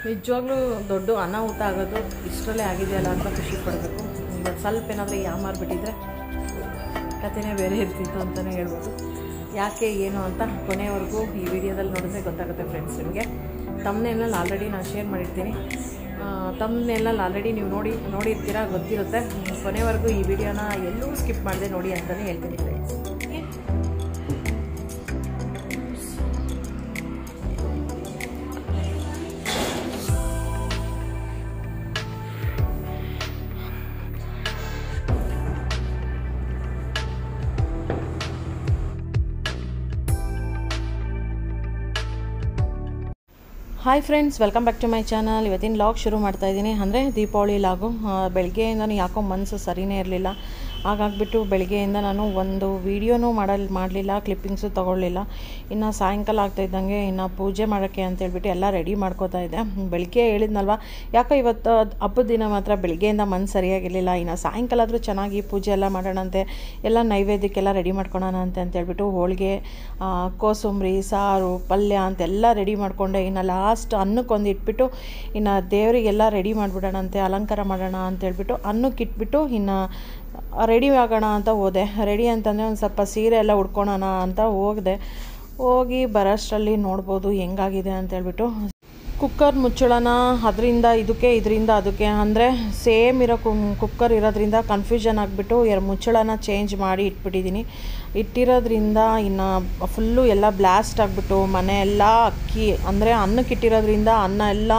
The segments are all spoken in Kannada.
ನಿಜವಾಗ್ಲೂ ದೊಡ್ಡ ಅನಾಹುತ ಆಗೋದು ಇಷ್ಟರಲ್ಲೇ ಆಗಿದೆಯಲ್ಲ ಅಂತ ಖುಷಿ ಪಡಬೇಕು ಇವತ್ತು ಸ್ವಲ್ಪ ಏನಾದರೂ ಯಾಮಾರ್ಬಿಟ್ಟಿದ್ರೆ ಕಥೆನೇ ಬೇರೆ ಇರ್ತಿತ್ತು ಅಂತಲೇ ಹೇಳ್ಬೋದು ಯಾಕೆ ಏನು ಅಂತ ಕೊನೆವರೆಗೂ ಈ ವಿಡಿಯೋದಲ್ಲಿ ನೋಡಿದ್ರೆ ಗೊತ್ತಾಗುತ್ತೆ ಫ್ರೆಂಡ್ಸ್ ನಿಮಗೆ ತಮ್ಮನೆಲ್ಲ ಆಲ್ರೆಡಿ ನಾನು ಶೇರ್ ಮಾಡಿರ್ತೀನಿ ತಮ್ಮನೆಲ್ಲ ಆಲ್ರೆಡಿ ನೀವು ನೋಡಿ ನೋಡಿರ್ತೀರಾ ಗೊತ್ತಿರುತ್ತೆ ಕೊನೆವರೆಗೂ ಈ ವಿಡಿಯೋನ ಎಲ್ಲೂ ಸ್ಕಿಪ್ ಮಾಡದೆ ನೋಡಿ ಅಂತಲೇ ಹೇಳ್ತೀನಿ friends hi friends welcome back to my channel ಇವತ್ತಿನ ಲಾಗ್ ಶುರು ಮಾಡ್ತಾ ಇದ್ದೀನಿ ಅಂದರೆ ದೀಪಾವಳಿ ಲಾಗು ಬೆಳಗ್ಗೆಯಿಂದ ಯಾಕೋ ಮನಸ್ಸು ಸರಿನೇ ಇರಲಿಲ್ಲ ಹಾಗಾಗ್ಬಿಟ್ಟು ಬೆಳಗ್ಗೆಯಿಂದ ನಾನು ಒಂದು ವೀಡಿಯೋನೂ ಮಾಡಲ್ ಮಾಡಲಿಲ್ಲ ಕ್ಲಿಪ್ಪಿಂಗ್ಸು ತೊಗೊಳ್ಳಿಲ್ಲ ಇನ್ನು ಸಾಯಂಕಾಲ ಆಗ್ತಾ ಇದ್ದಂಗೆ ಇನ್ನು ಪೂಜೆ ಮಾಡೋಕ್ಕೆ ಅಂತೇಳ್ಬಿಟ್ಟು ಎಲ್ಲ ರೆಡಿ ಮಾಡ್ಕೋತಾ ಇದ್ದೆ ಬೆಳಗ್ಗೆ ಹೇಳಿದ್ನಲ್ವ ಯಾಕೋ ಇವತ್ತು ಹಬ್ಬದ ದಿನ ಮಾತ್ರ ಬೆಳಗ್ಗೆಯಿಂದ ಮನಸ್ಸು ಸರಿಯಾಗಿರಲಿಲ್ಲ ಇನ್ನು ಸಾಯಂಕಾಲ ಆದರೂ ಚೆನ್ನಾಗಿ ಪೂಜೆ ಎಲ್ಲ ಮಾಡೋಣಂತೆ ಎಲ್ಲ ನೈವೇದ್ಯಕ್ಕೆಲ್ಲ ರೆಡಿ ಮಾಡ್ಕೊಳೋಣ ಅಂತ ಅಂತೇಳ್ಬಿಟ್ಟು ಹೋಳಿಗೆ ಕೋಸಂಬರಿ ಸಾರು ಪಲ್ಯ ಅಂತೆಲ್ಲ ರೆಡಿ ಮಾಡಿಕೊಂಡೆ ಇನ್ನು ಲಾಸ್ಟ್ ಅನ್ನಕ್ಕೊಂದು ಇಟ್ಬಿಟ್ಟು ಇನ್ನು ದೇವರಿಗೆಲ್ಲ ರೆಡಿ ಮಾಡಿಬಿಡೋಣಂತೆ ಅಲಂಕಾರ ಮಾಡೋಣ ಅಂತೇಳ್ಬಿಟ್ಟು ಅನ್ನಕ್ಕೆ ಇಟ್ಬಿಟ್ಟು ಇನ್ನು ರೆಡಿ ಆಗೋಣ ಅಂತ ಹೋದೆ ರೆಡಿ ಅಂತಂದರೆ ಒಂದು ಸ್ವಲ್ಪ ಸೀರೆ ಎಲ್ಲ ಉಡ್ಕೊಳೋಣ ಅಂತ ಹೋಗಿದೆ ಹೋಗಿ ಬರೋಷ್ಟರಲ್ಲಿ ನೋಡ್ಬೋದು ಹೆಂಗಾಗಿದೆ ಅಂತೇಳ್ಬಿಟ್ಟು ಕುಕ್ಕರ್ ಮುಚ್ಚಳನ ಅದರಿಂದ ಇದಕ್ಕೆ ಇದರಿಂದ ಅದಕ್ಕೆ ಅಂದರೆ ಸೇಮ್ ಇರೋ ಕುಕ್ಕರ್ ಇರೋದ್ರಿಂದ ಕನ್ಫ್ಯೂಷನ್ ಆಗಿಬಿಟ್ಟು ಎರಡು ಮುಚ್ಚಳನ ಚೇಂಜ್ ಮಾಡಿ ಇಟ್ಬಿಟ್ಟಿದ್ದೀನಿ ಇಟ್ಟಿರೋದ್ರಿಂದ ಇನ್ನು ಫುಲ್ಲು ಎಲ್ಲ ಬ್ಲಾಸ್ಟ್ ಆಗಿಬಿಟ್ಟು ಮನೆ ಎಲ್ಲ ಅಕ್ಕಿ ಅಂದರೆ ಅನ್ನಕ್ಕೆ ಇಟ್ಟಿರೋದ್ರಿಂದ ಅನ್ನ ಎಲ್ಲ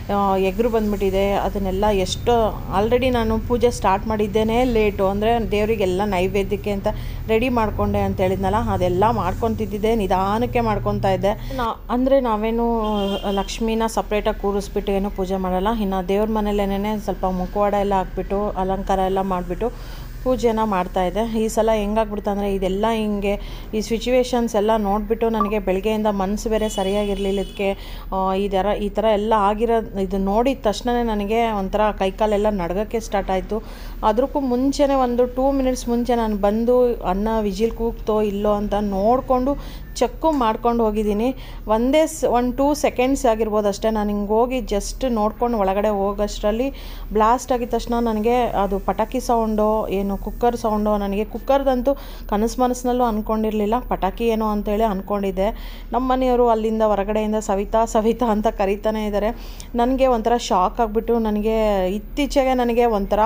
ಎಗ್ರು ಬಂದ್ಬಿಟ್ಟಿದೆ ಅದನ್ನೆಲ್ಲ ಎಷ್ಟು ಆಲ್ರೆಡಿ ನಾನು ಪೂಜೆ ಸ್ಟಾರ್ಟ್ ಮಾಡಿದ್ದೇನೆ ಲೇಟು ಅಂದರೆ ದೇವರಿಗೆಲ್ಲ ನೈವೇದ್ಯಕ್ಕೆ ಅಂತ ರೆಡಿ ಮಾಡಿಕೊಂಡೆ ಅಂತ ಹೇಳಿದ್ನಲ್ಲ ಅದೆಲ್ಲ ಮಾಡ್ಕೊತಿದ್ದಿದ್ದೆ ನಿಧಾನಕ್ಕೆ ಮಾಡ್ಕೊತಾ ಇದ್ದೆ ನಾ ಅಂದರೆ ನಾವೇನು ಲಕ್ಷ್ಮೀನ ಸಪ್ರೇಟಾಗಿ ಕೂರಿಸ್ಬಿಟ್ಟು ಏನೂ ಪೂಜೆ ಮಾಡಲ್ಲ ಇನ್ನು ದೇವ್ರ ಮನೇಲೇನೇ ಸ್ವಲ್ಪ ಮುಖವಾಡ ಎಲ್ಲ ಹಾಕ್ಬಿಟ್ಟು ಅಲಂಕಾರ ಎಲ್ಲ ಮಾಡಿಬಿಟ್ಟು ಪೂಜೆನ ಮಾಡ್ತಾಯಿದ್ದೆ ಈ ಸಲ ಹೆಂಗಾಗ್ಬಿಡ್ತು ಅಂದರೆ ಇದೆಲ್ಲ ಹಿಂಗೆ ಈ ಸಿಚುವೇಶನ್ಸ್ ಎಲ್ಲ ನೋಡಿಬಿಟ್ಟು ನನಗೆ ಬೆಳಗ್ಗೆಯಿಂದ ಮನಸ್ಸು ಬೇರೆ ಸರಿಯಾಗಿರಲಿಲ್ಲ ಇದಕ್ಕೆ ಈ ಥರ ಈ ಥರ ಎಲ್ಲ ಆಗಿರೋ ಇದು ನೋಡಿದ ತಕ್ಷಣವೇ ನನಗೆ ಒಂಥರ ಕೈಕಾಲೆಲ್ಲ ನಡ್ಗೋಕ್ಕೆ ಸ್ಟಾರ್ಟ್ ಆಯಿತು ಅದಕ್ಕೂ ಮುಂಚೆನೇ ಒಂದು ಟೂ ಮಿನಿಟ್ಸ್ ಮುಂಚೆ ನಾನು ಬಂದು ಅನ್ನ ವಿಜಿಲ್ ಕೂಗ್ತೋ ಇಲ್ಲೋ ಅಂತ ನೋಡಿಕೊಂಡು ಚೆಕ್ಕು ಮಾಡ್ಕೊಂಡು ಹೋಗಿದ್ದೀನಿ ಒಂದೇ ಸ್ ಒನ್ ಟೂ ಸೆಕೆಂಡ್ಸ್ ಆಗಿರ್ಬೋದು ಅಷ್ಟೇ ನಾನು ಹಿಂಗೆ ಹೋಗಿ ಜಸ್ಟ್ ನೋಡ್ಕೊಂಡು ಒಳಗಡೆ ಹೋಗೋಷ್ಟರಲ್ಲಿ ಬ್ಲಾಸ್ಟ್ ಆಗಿದ ತಕ್ಷಣ ನನಗೆ ಅದು ಪಟಾಕಿ ಸೌಂಡು ಏನು ಕುಕ್ಕರ್ ಸೌಂಡು ನನಗೆ ಕುಕ್ಕರ್ದಂತೂ ಕನಸು ಮನಸ್ಸಿನಲ್ಲೂ ಅಂದ್ಕೊಂಡಿರಲಿಲ್ಲ ಪಟಾಕಿ ಏನೋ ಅಂತೇಳಿ ಅಂದ್ಕೊಂಡಿದ್ದೆ ನಮ್ಮ ಮನೆಯವರು ಅಲ್ಲಿಂದ ಹೊರಗಡೆಯಿಂದ ಸವಿತಾ ಸವಿತಾ ಅಂತ ಕರೀತಾನೆ ಇದ್ದಾರೆ ನನಗೆ ಒಂಥರ ಶಾಕ್ ಆಗಿಬಿಟ್ಟು ನನಗೆ ಇತ್ತೀಚೆಗೆ ನನಗೆ ಒಂಥರ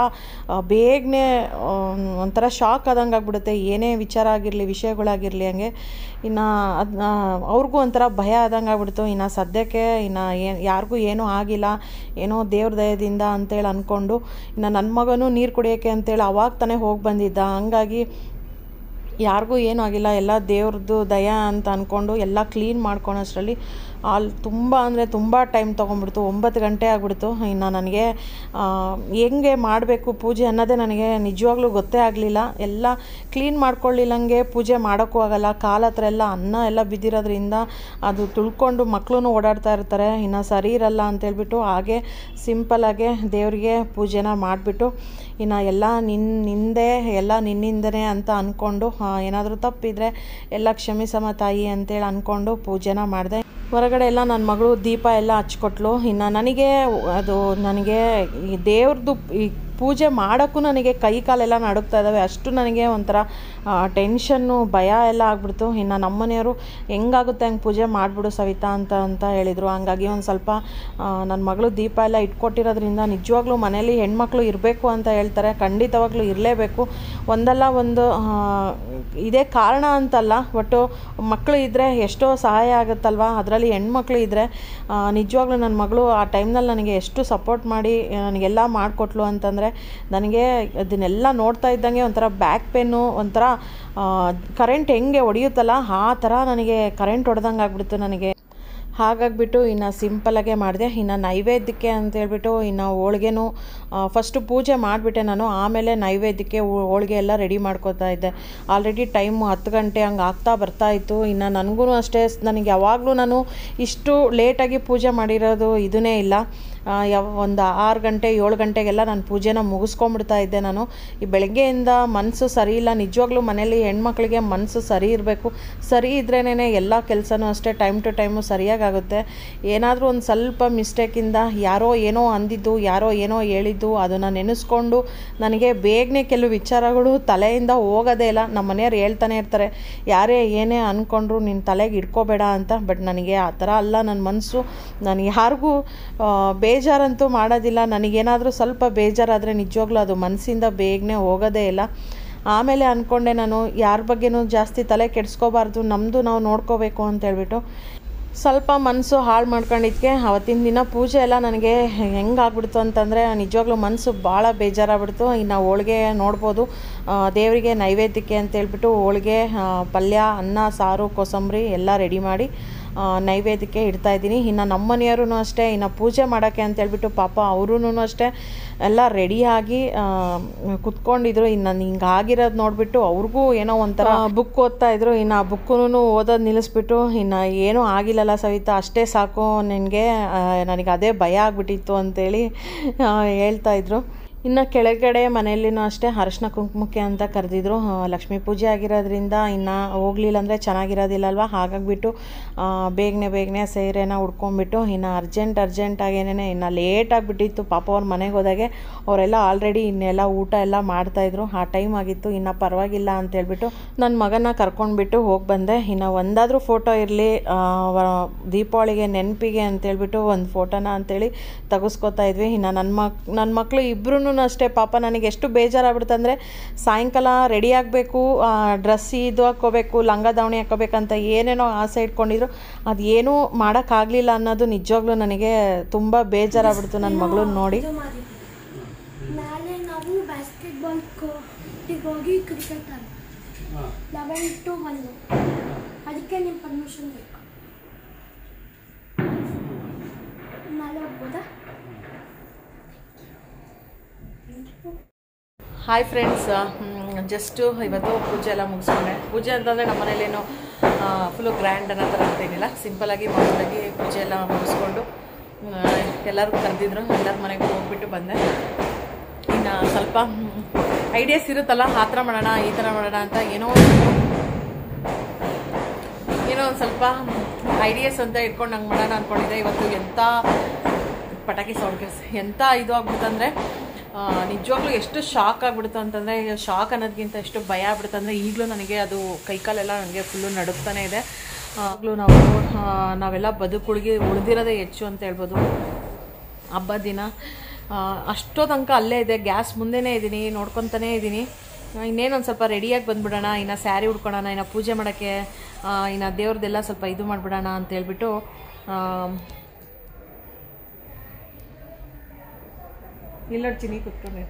ಬೇಗನೆ ಒಂಥರ ಶಾಕ್ ಆದಂಗೆ ಆಗ್ಬಿಡುತ್ತೆ ಏನೇ ವಿಚಾರ ಆಗಿರಲಿ ವಿಷಯಗಳಾಗಿರಲಿ ಹಂಗೆ ಇನ್ನು ಅದನ್ನ ಅವ್ರಿಗೂ ಒಂಥರ ಭಯ ಆದಂಗೆ ಆಗ್ಬಿಡ್ತು ಇನ್ನು ಸದ್ಯಕ್ಕೆ ಇನ್ನು ಏನು ಯಾರಿಗೂ ಏನೂ ಆಗಿಲ್ಲ ಏನೋ ದೇವ್ರ ದಯದಿಂದ ಅಂತೇಳಿ ಅಂದ್ಕೊಂಡು ಇನ್ನು ನನ್ನ ಮಗನೂ ನೀರು ಕುಡಿಯೋಕ್ಕೆ ಅಂತೇಳಿ ಅವಾಗ ತಾನೇ ಹೋಗಿ ಬಂದಿದ್ದ ಹಂಗಾಗಿ ಯಾರಿಗೂ ಏನೂ ಆಗಿಲ್ಲ ಎಲ್ಲ ದೇವ್ರದ್ದು ದಯ ಅಂತ ಅಂದ್ಕೊಂಡು ಎಲ್ಲ ಕ್ಲೀನ್ ಮಾಡ್ಕೊಳೋಷ್ಟರಲ್ಲಿ ಅಲ್ಲಿ ತುಂಬ ಅಂದರೆ ತುಂಬ ಟೈಮ್ ತೊಗೊಂಡ್ಬಿಡ್ತು ಒಂಬತ್ತು ಗಂಟೆ ಆಗಿಬಿಡ್ತು ಇನ್ನು ನನಗೆ ಹೆಂಗೆ ಮಾಡಬೇಕು ಪೂಜೆ ಅನ್ನೋದೇ ನನಗೆ ನಿಜವಾಗ್ಲೂ ಗೊತ್ತೇ ಆಗಲಿಲ್ಲ ಎಲ್ಲ ಕ್ಲೀನ್ ಮಾಡ್ಕೊಳ್ಳಿಲ್ಲಂಗೆ ಪೂಜೆ ಮಾಡೋಕ್ಕೂ ಆಗಲ್ಲ ಕಾಲ ಹತ್ರ ಎಲ್ಲ ಅನ್ನ ಎಲ್ಲ ಬಿದ್ದಿರೋದ್ರಿಂದ ಅದು ತುಳ್ಕೊಂಡು ಮಕ್ಕಳು ಓಡಾಡ್ತಾ ಇರ್ತಾರೆ ಇನ್ನು ಸರಿ ಇರಲ್ಲ ಅಂತೇಳ್ಬಿಟ್ಟು ಹಾಗೆ ಸಿಂಪಲಾಗೆ ದೇವರಿಗೆ ಪೂಜೆನ ಮಾಡಿಬಿಟ್ಟು ಇನ್ನು ಎಲ್ಲ ನಿನ್ನ ನಿಂದೆ ಎಲ್ಲ ನಿನ್ನಿಂದನೇ ಅಂತ ಅಂದ್ಕೊಂಡು ಏನಾದರೂ ತಪ್ಪಿದರೆ ಎಲ್ಲ ಕ್ಷಮಿಸಮ ತಾಯಿ ಅಂತೇಳಿ ಅಂದ್ಕೊಂಡು ಪೂಜೆನ ಮಾಡಿದೆ ಹೊರಗಡೆ ಎಲ್ಲ ನನ್ನ ಮಗಳು ದೀಪ ಎಲ್ಲ ಹಚ್ಕೊಟ್ಲು ಇನ್ನು ನನಗೆ ಅದು ನನಗೆ ಈ ದೇವ್ರದ್ದು ಈ ಪೂಜೆ ಮಾಡೋಕ್ಕೂ ನನಗೆ ಕೈ ಕಾಲೆಲ್ಲ ನಡುಗ್ತಾ ಇದ್ದಾವೆ ಅಷ್ಟು ನನಗೆ ಒಂಥರ ಟೆನ್ಷನ್ನು ಭಯ ಎಲ್ಲ ಆಗ್ಬಿಡ್ತು ಇನ್ನು ನಮ್ಮನೆಯವರು ಹೆಂಗಾಗುತ್ತೆ ಹಂಗೆ ಪೂಜೆ ಮಾಡಿಬಿಡು ಸವಿತಾ ಅಂತ ಅಂತ ಹೇಳಿದರು ಹಂಗಾಗಿ ಒಂದು ಸ್ವಲ್ಪ ನನ್ನ ಮಗಳು ದೀಪ ಎಲ್ಲ ಇಟ್ಕೊಟ್ಟಿರೋದ್ರಿಂದ ನಿಜವಾಗ್ಲೂ ಮನೇಲಿ ಹೆಣ್ಮಕ್ಳು ಇರಬೇಕು ಅಂತ ಹೇಳ್ತಾರೆ ಖಂಡಿತವಾಗ್ಲೂ ಇರಲೇಬೇಕು ಒಂದಲ್ಲ ಒಂದು ಇದೇ ಕಾರಣ ಅಂತಲ್ಲ ಒಟ್ಟು ಮಕ್ಕಳು ಇದ್ದರೆ ಎಷ್ಟೋ ಸಹಾಯ ಆಗುತ್ತಲ್ವ ಅದರಲ್ಲಿ ಹೆಣ್ಮಕ್ಳು ಇದ್ದರೆ ನಿಜವಾಗ್ಲೂ ನನ್ನ ಮಗಳು ಆ ಟೈಮ್ನಲ್ಲಿ ನನಗೆ ಎಷ್ಟು ಸಪೋರ್ಟ್ ಮಾಡಿ ನನಗೆಲ್ಲ ಮಾಡಿಕೊಟ್ಲು ಅಂತಂದರೆ ನನಗೆ ಅದನ್ನೆಲ್ಲ ನೋಡ್ತಾ ಇದ್ದಂಗೆ ಒಂಥರ ಬ್ಯಾಕ್ ಪೇನು ಒಂಥರ ಕರೆಂಟ್ ಹೆಂಗೆ ಹೊಡೆಯುತ್ತಲ್ಲ ಆ ಥರ ನನಗೆ ಕರೆಂಟ್ ಹೊಡೆದಂಗೆ ಆಗ್ಬಿಡ್ತು ನನಗೆ ಹಾಗಾಗಿಬಿಟ್ಟು ಇನ್ನು ಸಿಂಪಲಾಗೆ ಮಾಡಿದೆ ಇನ್ನು ನೈವೇದ್ಯಕ್ಕೆ ಅಂತೇಳ್ಬಿಟ್ಟು ಇನ್ನು ಹೋಳ್ಗೆನೂ ಫಸ್ಟು ಪೂಜೆ ಮಾಡಿಬಿಟ್ಟೆ ನಾನು ಆಮೇಲೆ ನೈವೇದ್ಯಕ್ಕೆ ಹೋಳ್ಗೆ ಎಲ್ಲ ರೆಡಿ ಮಾಡ್ಕೋತಾ ಇದ್ದೆ ಆಲ್ರೆಡಿ ಟೈಮು ಹತ್ತು ಗಂಟೆ ಹಂಗೆ ಆಗ್ತಾ ಬರ್ತಾಯಿತ್ತು ಇನ್ನು ನನಗೂ ಅಷ್ಟೇ ನನಗೆ ಯಾವಾಗಲೂ ನಾನು ಇಷ್ಟು ಲೇಟಾಗಿ ಪೂಜೆ ಮಾಡಿರೋದು ಇದನ್ನೇ ಇಲ್ಲ ಆ, ಯಾವ ಒಂದು ಆರು ಗಂಟೆ ಏಳು ಗಂಟೆಗೆಲ್ಲ ನಾನು ಪೂಜೆನ ಮುಗಿಸ್ಕೊಂಬಿಡ್ತಾ ಇದ್ದೆ ನಾನು ಈ ಬೆಳಗ್ಗೆಯಿಂದ ಮನಸ್ಸು ಸರಿ ಇಲ್ಲ ನಿಜವಾಗ್ಲೂ ಮನೇಲಿ ಹೆಣ್ಮಕ್ಳಿಗೆ ಮನಸ್ಸು ಸರಿ ಇರಬೇಕು ಸರಿ ಇದ್ರೇನೆ ಎಲ್ಲ ಕೆಲಸನೂ ಅಷ್ಟೇ ಟೈಮ್ ಟು ಟೈಮು ಸರಿಯಾಗುತ್ತೆ ಏನಾದರೂ ಒಂದು ಸ್ವಲ್ಪ ಮಿಸ್ಟೇಕಿಂದ ಯಾರೋ ಏನೋ ಅಂದಿದ್ದು ಯಾರೋ ಏನೋ ಹೇಳಿದ್ದು ಅದನ್ನು ನೆನೆಸ್ಕೊಂಡು ನನಗೆ ಬೇಗನೆ ಕೆಲವು ವಿಚಾರಗಳು ತಲೆಯಿಂದ ಹೋಗೋದೇ ಇಲ್ಲ ನಮ್ಮ ಮನೆಯವ್ರು ಹೇಳ್ತಾನೆ ಇರ್ತಾರೆ ಯಾರೇ ಏನೇ ಅಂದ್ಕೊಂಡ್ರು ನಿನ್ನ ತಲೆಗೆ ಇಟ್ಕೋಬೇಡ ಅಂತ ಬಟ್ ನನಗೆ ಆ ಥರ ಅಲ್ಲ ನನ್ನ ಮನಸ್ಸು ನಾನು ಯಾರಿಗೂ ಆ, ಬೇಜಾರಂತೂ ಮಾಡೋದಿಲ್ಲ ನನಗೇನಾದರೂ ಸ್ವಲ್ಪ ಬೇಜಾರಾದರೆ ನಿಜವಾಗ್ಲೂ ಅದು ಮನಸ್ಸಿಂದ ಬೇಗನೆ ಹೋಗೋದೇ ಇಲ್ಲ ಆಮೇಲೆ ಅಂದ್ಕೊಂಡೆ ನಾನು ಯಾರ ಬಗ್ಗೆನೂ ಜಾಸ್ತಿ ತಲೆ ಕೆಡಿಸ್ಕೋಬಾರ್ದು ನಮ್ಮದು ನಾವು ನೋಡ್ಕೋಬೇಕು ಅಂತ ಹೇಳ್ಬಿಟ್ಟು ಸ್ವಲ್ಪ ಮನಸ್ಸು ಹಾಳು ಮಾಡ್ಕೊಂಡಿದ್ದಕ್ಕೆ ಅವತ್ತಿನ ದಿನ ಪೂಜೆ ಎಲ್ಲ ನನಗೆ ಹೆಂಗಾಗ್ಬಿಡ್ತು ಅಂತಂದರೆ ನಿಜವಾಗ್ಲೂ ಮನಸ್ಸು ಭಾಳ ಬೇಜಾರಾಗ್ಬಿಡ್ತು ಇನ್ನು ಹೋಳಿಗೆ ನೋಡ್ಬೋದು ಆ, ದೇವರಿಗೆ ನೈವೇದ್ಯಕ್ಕೆ ಅಂತೇಳ್ಬಿಟ್ಟು ಹೋಳಿಗೆ ಆ, ಪಲ್ಯ ಅನ್ನ ಸಾರು ಕೋಸಂಬರಿ ಎಲ್ಲ ರೆಡಿ ಮಾಡಿ ಆ, ನೈವೇದ್ಯಕ್ಕೆ ಇಡ್ತಾ ಇದ್ದೀನಿ ಇನ್ನು ನಮ್ಮ ಮನೆಯವರು ಅಷ್ಟೇ ಇನ್ನು ಪೂಜೆ ಮಾಡೋಕ್ಕೆ ಅಂತೇಳ್ಬಿಟ್ಟು ಪಾಪ ಅವರೂ ಅಷ್ಟೇ ಎಲ್ಲ ರೆಡಿಯಾಗಿ ಕುತ್ಕೊಂಡಿದ್ರು ಇನ್ನು ನಾನು ಹಿಂಗೆ ಆಗಿರೋದು ನೋಡಿಬಿಟ್ಟು ಅವ್ರಿಗೂ ಏನೋ ಒಂಥರ ಬುಕ್ ಓದ್ತಾ ಇದ್ರು ಇನ್ನು ಆ ಬುಕ್ಕೂ ಓದೋದು ನಿಲ್ಲಿಸ್ಬಿಟ್ಟು ಇನ್ನು ಏನೂ ಆಗಿಲ್ಲಲ್ಲ ಸವಿತಾ ಅಷ್ಟೇ ಸಾಕು ನಿನಗೆ ನನಗೆ ಅದೇ ಭಯ ಆಗಿಬಿಟ್ಟಿತ್ತು ಅಂತೇಳಿ ಆ, ಹೇಳ್ತಾ ಇದ್ರು ಇನ್ನು ಕೆಳಗಡೆ ಮನೆಯಲ್ಲಿನೂ ಅಷ್ಟೇ ಅರಶಿನ ಕುಂಕುಮಕ್ಕೆ ಅಂತ ಕರೆದಿದ್ರು ಲಕ್ಷ್ಮೀ ಪೂಜೆ ಆಗಿರೋದ್ರಿಂದ ಇನ್ನು ಹೋಗ್ಲಿಲ್ಲ ಅಂದರೆ ಚೆನ್ನಾಗಿರೋದಿಲ್ಲ ಅಲ್ವಾ ಹಾಗಾಗಿಬಿಟ್ಟು ಬೇಗನೆ ಬೇಗನೆ ಸೀರೆನ ಉಡ್ಕೊಂಡ್ಬಿಟ್ಟು ಇನ್ನು ಅರ್ಜೆಂಟ್ ಅರ್ಜೆಂಟ್ ಆಗೇನೆ ಇನ್ನು ಲೇಟ್ ಆಗಿಬಿಟ್ಟಿತ್ತು ಪಾಪ ಅವ್ರ ಮನೆಗೆ ಹೋದಾಗೆ ಅವರೆಲ್ಲ ಆಲ್ರೆಡಿ ಇನ್ನೆಲ್ಲ ಊಟ ಎಲ್ಲ ಮಾಡ್ತಾಯಿದ್ರು ಆ ಟೈಮ್ ಆಗಿತ್ತು ಇನ್ನು ಪರವಾಗಿಲ್ಲ ಅಂತ ಹೇಳ್ಬಿಟ್ಟು ನನ್ನ ಮಗನ ಕರ್ಕೊಂಡ್ಬಿಟ್ಟು ಹೋಗಿ ಬಂದೆ ಇನ್ನು ಒಂದಾದರೂ ಫೋಟೋ ಇರಲಿ ದೀಪಾವಳಿಗೆ ನೆನಪಿಗೆ ಅಂತೇಳ್ಬಿಟ್ಟು ಒಂದು ಫೋಟೋನ ಅಂತೇಳಿ ತೆಗೆಸ್ಕೊತಾ ಇದ್ವಿ ಇನ್ನು ನನ್ನ ಮಕ್ ನನ್ನ ಮಕ್ಕಳು ಇಬ್ಬರೂ ಅಷ್ಟೇ ಪಾಪ ನನಗೆ ಎಷ್ಟು ಬೇಜಾರಾಗ್ಬಿಡ್ತಂದರೆ ಸಾಯಂಕಾಲ ರೆಡಿ ಆಗಬೇಕು ಡ್ರೆಸ್ ಇದು ಹಾಕ್ಕೋಬೇಕು ಲಂಗ ದಾವಣಿ ಹಾಕ್ಕೋಬೇಕಂತ ಏನೇನೋ ಆಸೆ ಇಟ್ಕೊಂಡಿದ್ರು ಅದು ಏನೂ ಮಾಡೋಕ್ಕಾಗಲಿಲ್ಲ ಅನ್ನೋದು ನಿಜವಾಗ್ಲೂ ನನಗೆ ತುಂಬ ಬೇಜಾರಾಗ್ಬಿಡ್ತು ನನ್ನ ಮಗಳನ್ನ ನೋಡಿ ಇದು ಮಾಡಿದ್ವಿ ನಾಳೆ ನಾವು ಬಾಸ್ಕೆಟ್ಬಾಲ್ ಕೋರ್ಟಿಗೆ ಹೋಗಿ ಕ್ರಿಕೆಟ್ ಆಡ ಲೆವೆನ್ ಟು ಒನ್ ಅದಕ್ಕೆ ನಿಮ್ಮ ಪರ್ಮಿಷನ್ ಬೇಕು ನಾಳೆ ಹೋಗ್ಬೋದಾ ಹಾಯ್ ಫ್ರೆಂಡ್ಸ್ ಜಸ್ಟು ಇವತ್ತು ಪೂಜೆ ಎಲ್ಲ ಮುಗಿಸ್ಕೊಂಡೆ ಪೂಜೆ ಅಂತಂದರೆ ನಮ್ಮ ಮನೇಲೇನು ಫುಲ್ಲು ಗ್ರ್ಯಾಂಡ್ ಅನ್ನೋ ಥರ ಅಂತೇನಿಲ್ಲ ಸಿಂಪಲಾಗಿ ಮಾಮೂಲಾಗಿ ಪೂಜೆ ಎಲ್ಲ ಮುಗಿಸ್ಕೊಂಡು ಎಲ್ಲರೂ ಕರೆದಿದ್ರು ಎಲ್ಲರ ಮನೆಗೆ ಹೋಗ್ಬಿಟ್ಟು ಬಂದೆ ಇನ್ನು ಸ್ವಲ್ಪ ಐಡಿಯಾಸ್ ಇರುತ್ತಲ್ಲ ಆ ಥರ ಮಾಡೋಣ ಈ ಥರ ಮಾಡೋಣ ಅಂತ ಏನೋ ಒಂದು ಏನೋ ಒಂದು ಸ್ವಲ್ಪ ಐಡಿಯಾಸ್ ಅಂತ ಇಟ್ಕೊಂಡು ನಂಗೆ ಮಾಡೋಣ ಅಂದ್ಕೊಂಡಿದ್ದೆ ಇವತ್ತು ಎಂಥ ಪಟಾಕಿ ಸೌಂಡ್ ಕೇಳಿಸ್ ಎಂಥ ಇದು ಆಗ್ಬಿಡ್ತಂದ್ರೆ ನಿಜವಾಗ್ಲೂ ಎಷ್ಟು ಶಾಕ್ ಆಗ್ಬಿಡ್ತು ಅಂತಂದರೆ ಶಾಕ್ ಅನ್ನೋದಕ್ಕಿಂತ ಎಷ್ಟು ಭಯ ಆಗ್ಬಿಡ್ತು ಅಂದರೆ ಈಗಲೂ ನನಗೆ ಅದು ಕೈಕಾಲೆಲ್ಲ ನನಗೆ ಫುಲ್ಲು ನಡುಕ್ತಾನೆ ಇದೆ ಆಗಲೂ ನಾವು ಆ, ನಾವೆಲ್ಲ ಬದುಕುಳಿಗೆ ಉಳಿದಿರೋದೇ ಹೆಚ್ಚು ಅಂತ ಹೇಳ್ಬೋದು ಹಬ್ಬದ ದಿನ ಆ, ಅಷ್ಟೋ ತನಕ ಅಲ್ಲೇ ಇದೆ ಗ್ಯಾಸ್ ಮುಂದೆನೇ ಇದ್ದೀನಿ ನೋಡ್ಕೊತಾನೇ ಇದ್ದೀನಿ ಇನ್ನೇನು ಒಂದು ಸ್ವಲ್ಪ ರೆಡಿಯಾಗಿ ಬಂದ್ಬಿಡೋಣ ಇನ್ನು ಸ್ಯಾರಿ ಉಡ್ಕೊಳೋಣ ಇನ್ನು ಪೂಜೆ ಮಾಡೋಕ್ಕೆ ಇನ್ನು ದೇವ್ರದ್ದೆಲ್ಲ ಸ್ವಲ್ಪ ಇದು ಮಾಡಿಬಿಡೋಣ ಅಂತ ಹೇಳ್ಬಿಟ್ಟು ಆ, ಇಲ್ಲ ಚಿನಿ ಕುತ್ಕೊಂಡೆ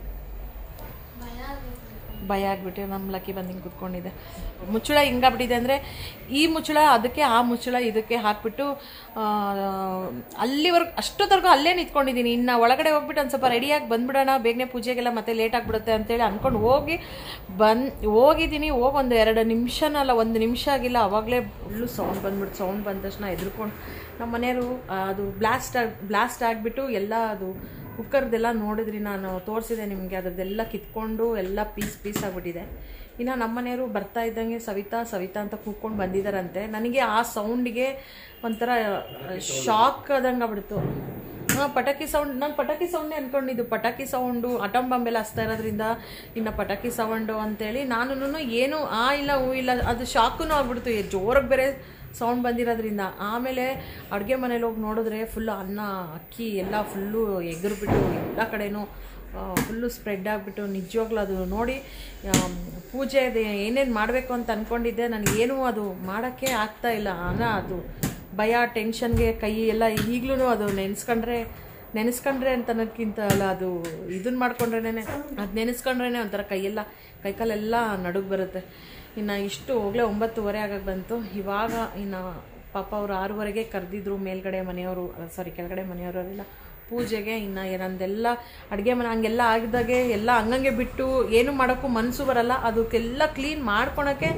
ಭಯ ಆಗ್ಬಿಟ್ಟು ನಮ್ಮ ಲಕ್ಕಿ ಬಂದು ಹಿಂಗೆ ಕುತ್ಕೊಂಡಿದ್ದೆ ಮುಚ್ಚಳ ಹಿಂಗಾಗ್ಬಿಟ್ಟಿದೆ ಅಂದರೆ ಈ ಮುಚ್ಚಳ ಅದಕ್ಕೆ ಆ ಮುಚ್ಚಳ ಇದಕ್ಕೆ ಹಾಕ್ಬಿಟ್ಟು ಆ, ಅಲ್ಲಿವರೆಗೂ ಅಷ್ಟೊತ್ತರೆಗೂ ಅಲ್ಲೇ ನಿಂತ್ಕೊಂಡಿದ್ದೀನಿ ಇನ್ನು ಒಳಗಡೆ ಹೋಗ್ಬಿಟ್ಟು ಒಂದು ಸ್ವಲ್ಪ ರೆಡಿಯಾಗಿ ಬಂದ್ಬಿಡೋಣ ಬೇಗನೆ ಪೂಜೆಗೆಲ್ಲ ಮತ್ತೆ ಲೇಟ್ ಆಗಿಬಿಡುತ್ತೆ ಅಂತೇಳಿ ಅಂದ್ಕೊಂಡು ಹೋಗಿ ಬಂದು ಹೋಗಿದ್ದೀನಿ ಹೋಗಿ ಒಂದು ಎರಡು ನಿಮಿಷನಲ್ಲ ಒಂದು ನಿಮಿಷ ಆಗಿಲ್ಲ ಅವಾಗಲೇ ಫುಲ್ಲು ಸೌಂಡ್ ಬಂದ್ಬಿಟ್ಟು ಸೌಂಡ್ ಬಂದ ತಕ್ಷಣ ಎದ್ರುಕೊಂಡು ನಮ್ಮ ಮನೆಯವರು ಅದು ಬ್ಲಾಸ್ಟ್ ಆಗಿ ಬ್ಲಾಸ್ಟ್ ಆಗಿಬಿಟ್ಟು ಎಲ್ಲ ಅದು ಕುಕ್ಕರ್ದೆಲ್ಲ ನೋಡಿದ್ರಿ ನಾನು ತೋರಿಸಿದೆ ನಿಮಗೆ ಅದ್ರದ್ದೆಲ್ಲ ಕಿತ್ಕೊಂಡು ಎಲ್ಲ ಪೀಸ್ ಪೀಸ್ ಆಗಿಬಿಟ್ಟಿದೆ ಇನ್ನು ನಮ್ಮ ಮನೆಯವರು ಬರ್ತಾ ಇದ್ದಂಗೆ ಸವಿತಾ ಸವಿತಾ ಅಂತ ಕೂತ್ಕೊಂಡು ಬಂದಿದ್ದಾರಂತೆ ನನಗೆ ಆ ಸೌಂಡಿಗೆ ಒಂಥರ ಶಾಕ್ ಆದಂಗೆ ಆಗ್ಬಿಡ್ತು ಹಾಂ ಪಟಾಕಿ ಸೌಂಡ್ ನಾನು ಪಟಾಕಿ ಸೌಂಡೇ ಅಂದ್ಕೊಂಡಿದ್ದು ಪಟಾಕಿ ಸೌಂಡು ಅಟಮ್ ಬಾಂಬೆಲ್ಲ ಹಚ್ತಾ ಇರೋದ್ರಿಂದ ಇನ್ನು ಪಟಾಕಿ ಸೌಂಡು ಅಂತೇಳಿ ನಾನು ಏನು ಆ ಇಲ್ಲ ಹೂ ಇಲ್ಲ ಅದು ಶಾಕೂ ಆಗ್ಬಿಡ್ತು ಜೋರಾಗಿ ಬೇರೆ ಸೌಂಡ್ ಬಂದಿರೋದ್ರಿಂದ ಆಮೇಲೆ ಅಡುಗೆ ಮನೇಲಿ ಹೋಗಿ ನೋಡಿದ್ರೆ ಫುಲ್ಲು ಅನ್ನ ಅಕ್ಕಿ ಎಲ್ಲ ಫುಲ್ಲು ಎಗರ್ಬಿಟ್ಟು ಎಲ್ಲ ಕಡೆನೂ ಫುಲ್ಲು ಸ್ಪ್ರೆಡ್ ಆಗಿಬಿಟ್ಟು ನಿಜವಾಗ್ಲೂ ಅದು ನೋಡಿ ಆಮ್, ಪೂಜೆ ಅದು ಏನೇನು ಮಾಡಬೇಕು ಅಂತ ಅಂದ್ಕೊಂಡಿದ್ದೆ ನನಗೇನೂ ಅದು ಮಾಡೋಕ್ಕೆ ಆಗ್ತಾ ಇಲ್ಲ ಆಗ ಅದು ಭಯ ಟೆನ್ಷನ್ಗೆ ಕೈ ಎಲ್ಲ ಈಗಲೂ ಅದು ನೆನೆಸ್ಕೊಂಡ್ರೆ ನೆನೆಸ್ಕೊಂಡ್ರೆ ಅಂತ ಅನ್ನೋದಕ್ಕಿಂತ ಅಲ್ಲ ಅದು ಇದನ್ನ ಮಾಡ್ಕೊಂಡ್ರೇನೆ ಅದು ನೆನೆಸ್ಕೊಂಡ್ರೇ ಒಂಥರ ಕೈಯೆಲ್ಲ ಕೈಕಾಲೆಲ್ಲ ನಡುಗೆ ಬರುತ್ತೆ ಇನ್ನು ಇಷ್ಟು ಹೋಗಲೇ ಒಂಬತ್ತುವರೆ ಆಗಕ್ಕೆ ಬಂತು ಇವಾಗ ಇನ್ನು ಪಾಪ ಅವರು ಆರೂವರೆಗೆ ಕರೆದಿದ್ರು ಮೇಲ್ಗಡೆ ಮನೆಯವರು ಸಾರಿ ಕೆಳಗಡೆ ಮನೆಯವರೆಲ್ಲ ಪೂಜೆಗೆ ಇನ್ನು ನಂದೆಲ್ಲ ಅಡುಗೆ ಮನೆ ಹಂಗೆಲ್ಲ ಆಗಿದಾಗೆ ಎಲ್ಲ ಹಂಗಂಗೆ ಬಿಟ್ಟು ಏನು ಮಾಡೋಕ್ಕೂ ಮನಸ್ಸು ಬರಲ್ಲ ಅದಕ್ಕೆಲ್ಲ ಕ್ಲೀನ್ ಮಾಡ್ಕೊಳಕ್ಕೆ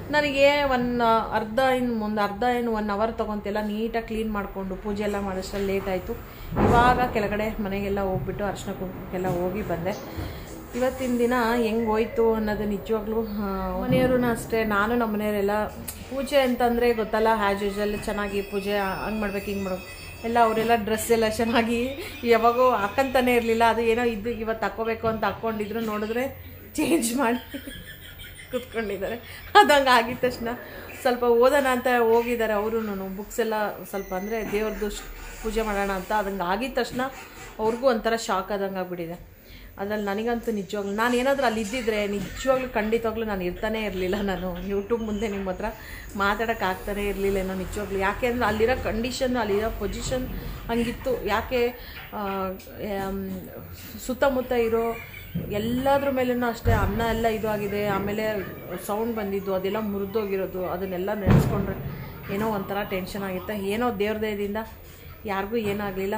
ನನಗೆ ಒನ್ ಅರ್ಧ ಇನ್ನು ಒಂದು ಅರ್ಧ ಏನು ಒನ್ ಅವರ್ ತೊಗೊಂತೆಲ್ಲ ನೀಟಾಗಿ ಕ್ಲೀನ್ ಮಾಡಿಕೊಂಡು ಪೂಜೆ ಎಲ್ಲ ಮಾಡೋಷ್ಟರಲ್ಲಿ ಲೇಟ್ ಆಯಿತು ಇವಾಗ ಕೆಳಗಡೆ ಮನೆಗೆಲ್ಲ ಹೋಗ್ಬಿಟ್ಟು ಅರ್ಶಿನ ಕುಂಕುಮಕ್ಕೆಲ್ಲ ಹೋಗಿ ಬಂದೆ ಇವತ್ತಿನ ದಿನ ಹೆಂಗೆ ಹೋಯ್ತು ಅನ್ನೋದು ನಿಜವಾಗ್ಲೂ ಆ, ಮನೆಯವರು ಅಷ್ಟೇ ನಾನು ನಮ್ಮ ಮನೆಯವರೆಲ್ಲ ಪೂಜೆ ಅಂತಂದರೆ ಗೊತ್ತಲ್ಲ ಹ್ಯಾಸ್ ಯೂಶಲ್ ಚೆನ್ನಾಗಿ ಪೂಜೆ ಹಂಗೆ ಮಾಡ್ಬೇಕು ಹಿಂಗೆ ಮಾಡ್ಬೇಕು ಎಲ್ಲ ಅವರೆಲ್ಲ ಡ್ರೆಸ್ ಎಲ್ಲ ಚೆನ್ನಾಗಿ ಯಾವಾಗೋ ಹಾಕಂತಾನೆ ಇರಲಿಲ್ಲ ಅದು ಏನೋ ಇದು ಇವತ್ತು ಹಾಕ್ಕೋಬೇಕು ಅಂತ ಹಾಕ್ಕೊಂಡಿದ್ರು ನೋಡಿದ್ರೆ ಚೇಂಜ್ ಮಾಡಿ ಕೂತ್ಕೊಂಡಿದ್ದಾರೆ ಅದು ಹಂಗೆ ಆಗಿದ ತಕ್ಷಣ ಸ್ವಲ್ಪ ಓದೋಣ ಅಂತ ಹೋಗಿದ್ದಾರೆ ಅವರು ಬುಕ್ಸ್ ಎಲ್ಲ ಸ್ವಲ್ಪ ಅಂದರೆ ದೇವ್ರದ್ದು ಶ್- ಪೂಜೆ ಮಾಡೋಣ ಅಂತ ಅದಂಗೆ ಆಗಿದ ತಕ್ಷಣ ಅವ್ರಿಗೂ ಒಂಥರ ಶಾಕ್ ಆದಂಗೆ ಆಗ್ಬಿಟ್ಟಿದೆ ಅದ್ರಲ್ಲಿ ನನಗಂತೂ ನಿಜವಾಗ್ಲೂ ನಾನು ಏನಾದರೂ ಅಲ್ಲಿ ಇದ್ದಿದ್ರೆ ನಿಜವಾಗ್ಲೂ ಖಂಡಿತವಾಗ್ಲೂ ನಾನು ಇರ್ತಾನೆ ಇರಲಿಲ್ಲ ನಾನು ಯೂಟ್ಯೂಬ್ ಮುಂದೆ ನಿಮ್ಮ ಹತ್ರ ಮಾತಾಡೋಕೆ ಆಗ್ತಾನೆ ಇರಲಿಲ್ಲ ಏನೋ ನಿಜವಾಗ್ಲೂ ಯಾಕೆ ಅಂದರೆ ಅಲ್ಲಿರೋ ಕಂಡೀಷನ್ ಅಲ್ಲಿರೋ ಪೊಸಿಷನ್ ಹಂಗಿತ್ತು ಯಾಕೆ ಆ, ಆಮ್, ಸುತ್ತಮುತ್ತ ಇರೋ ಎಲ್ಲದ್ರ ಮೇಲೂ ಅಷ್ಟೇ ಅನ್ನ ಎಲ್ಲ ಇದು ಆಗಿದೆ ಆಮೇಲೆ ಸೌಂಡ್ ಬಂದಿದ್ದು ಅದೆಲ್ಲ ಮುರಿದೋಗಿರೋದು ಅದನ್ನೆಲ್ಲ ನೆನೆಸ್ಕೊಂಡ್ರೆ ಏನೋ ಒಂಥರ ಟೆನ್ಷನ್ ಆಗಿತ್ತು ಏನೋ ದೇವ್ರ ದಯದಿಂದ ಯಾರಿಗೂ ಏನಾಗಲಿಲ್ಲ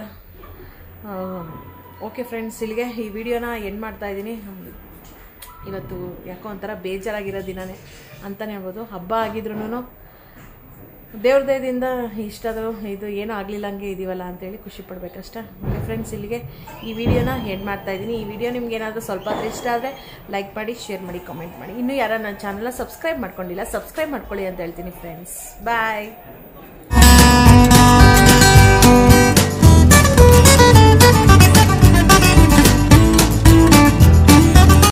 ಓಕೆ ಫ್ರೆಂಡ್ಸ್ ಇಲ್ಲಿಗೆ ಈ ವಿಡಿಯೋನ ಎಂಡ್ ಮಾಡ್ತಾ ಇದ್ದೀನಿ ಇವತ್ತು ಯಾಕೋ ಒಂಥರ ಬೇಜಾರಾಗಿರೋ ದಿನನೇ ಅಂತಲೇ ಹೇಳ್ಬೋದು ಹಬ್ಬ ಆಗಿದ್ರೂ ದೇವ್ರ ದಯದಿಂದ ಇಷ್ಟಾದರೂ ಇದು ಏನೂ ಆಗಲಿಲ್ಲ ಹಂಗೆ ಇದೀವಲ್ಲ ಅಂತೇಳಿ ಖುಷಿ ಪಡ್ಬೇಕಷ್ಟೇ ಓಕೆ ಫ್ರೆಂಡ್ಸ್ ಇಲ್ಲಿಗೆ ಈ ವಿಡಿಯೋನ ಎಂಡ್ ಮಾಡ್ತಾ ಇದ್ದೀನಿ ಈ ವಿಡಿಯೋ ನಿಮ್ಗೆ ಏನಾದರೂ ಸ್ವಲ್ಪ ಹೊತ್ತು ಇಷ್ಟ ಆದರೆ ಲೈಕ್ ಮಾಡಿ ಶೇರ್ ಮಾಡಿ ಕಾಮೆಂಟ್ ಮಾಡಿ ಇನ್ನೂ ಯಾರು ನನ್ನ ಚಾನಲ್ನ ಸಬ್ಸ್ಕ್ರೈಬ್ ಮಾಡ್ಕೊಂಡಿಲ್ಲ ಸಬ್ಸ್ಕ್ರೈಬ್ ಮಾಡ್ಕೊಳ್ಳಿ ಅಂತ ಹೇಳ್ತೀನಿ ಫ್ರೆಂಡ್ಸ್ ಬಾಯ್